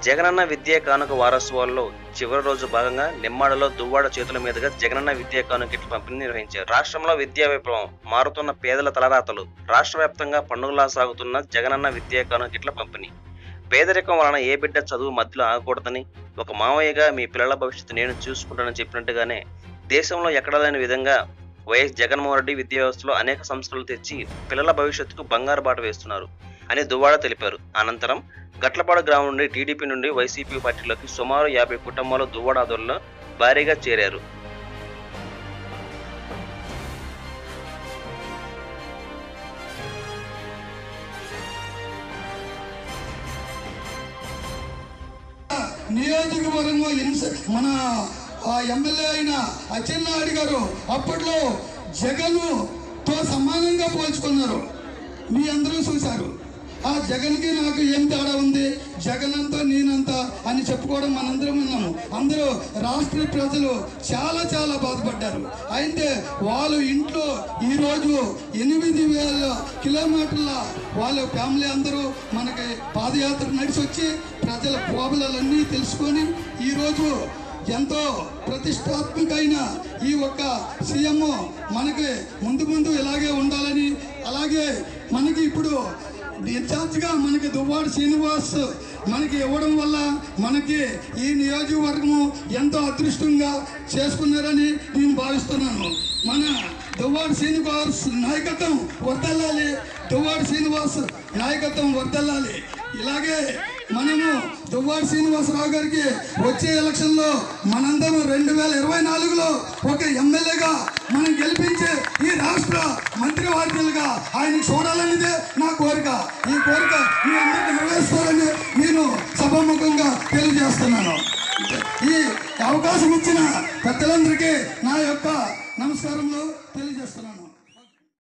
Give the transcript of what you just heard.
జగనన్న విద్యా కానుక వారోత్సవాల్లో చివరి రోజు భాగంగా నిమ్మాడలో దువ్వాడ చేతుల మీదుగా జగనన్న విద్యా కానుక కిట్ల పంపిణీ నిర్వహించారు రాష్ట్రంలో విద్యా విప్లవం మారుతున్న పేదల తలరాతలు రాష్ట్ర వ్యాప్తంగా పండుగలా సాగుతున్న జగనన్న విద్యా కానుక కిట్ల పంపిణీ పేదరికం వలన ఏ బిడ్డ చదువు మధ్యలో ఆగకూడదని ఒక మావయ్యగా మీ పిల్లల భవిష్యత్తు నేను చూసుకుంటానని చెప్పినట్టుగానే దేశంలో ఎక్కడా లేని విధంగా వైఎస్ జగన్మోహన్ రెడ్డి విద్యా వ్యవస్థలో అనేక సంస్కరణలు తెచ్చి పిల్లల భవిష్యత్తుకు బంగారు బాట వేస్తున్నారు అని దువ్వాడ తెలిపారు అనంతరం గట్లపాడు గ్రామం నుండి టీడీపీ నుండి వైసీపీ పార్టీలోకి సుమారు యాభై కుటుంబాలు దువ్వాడ ఆదోళనలో భారీగా చేరారు నియోజకవర్గంలో ఇన్స- మన ఆ ఎమ్మెల్యే అయిన అచ్చెన్నాయుడు గారు అప్పట్లో జగన్ తో సమానంగా పోల్చుకున్నారు మీ అందరూ చూశారు ఆ జగన్కి నాకు ఏం తేడా ఉంది జగన్ అంతా నేనంతా అని చెప్పుకోవడం మనందరం విన్నాము అందరూ రాష్ట్ర ప్రజలు చాలా చాలా బాధపడ్డారు అయితే వాళ్ళు ఇంట్లో ఈరోజు ఎనిమిది వేల కిలోమీటర్ల వాళ్ళ ఫ్యామిలీ అందరూ మనకి పాదయాత్ర నడిచి వచ్చి ప్రజల పోబలన్నీ తెలుసుకొని ఈరోజు ఎంతో ప్రతిష్టాత్మకమైన ఈ ఒక్క సీఎం మనకి ముందు ముందు ఇలాగే ఉండాలని అలాగే మనకి ఇప్పుడు ఇన్ఛార్జ్గా మనకి దువ్వాడు శ్రీనివాస్ మనకి ఇవ్వడం వల్ల మనకి ఈ నియోజకవర్గము ఎంతో అదృష్టంగా చేసుకున్నారని నేను భావిస్తున్నాను మన దువ్వాడు శ్రీనివాస్ నాయకత్వం వర్దల్లాలి దువ్వాడు శ్రీనివాస్ నాయకత్వం వర్దల్లాలి ఇలాగే మనము దువ్వాడు శ్రీనివాసరావు గారికి వచ్చే ఎలక్షన్లో మనందరం రెండు వేల ఇరవై నాలుగులో ఒక ఎమ్మెల్యేగా మనం గెలిపించే ఈ రాష్ట్ర మంత్రివర్యులుగా ఆయన చూడాలనేదే నా కోరిక ఈ కోరిక మీ అందరికీ నెరవేరుస్తారని నేను సభాముఖంగా తెలియజేస్తున్నాను ఈ అవకాశం ఇచ్చిన పెద్దలందరికీ నా యొక్క నమస్కారంలో తెలియజేస్తున్నాను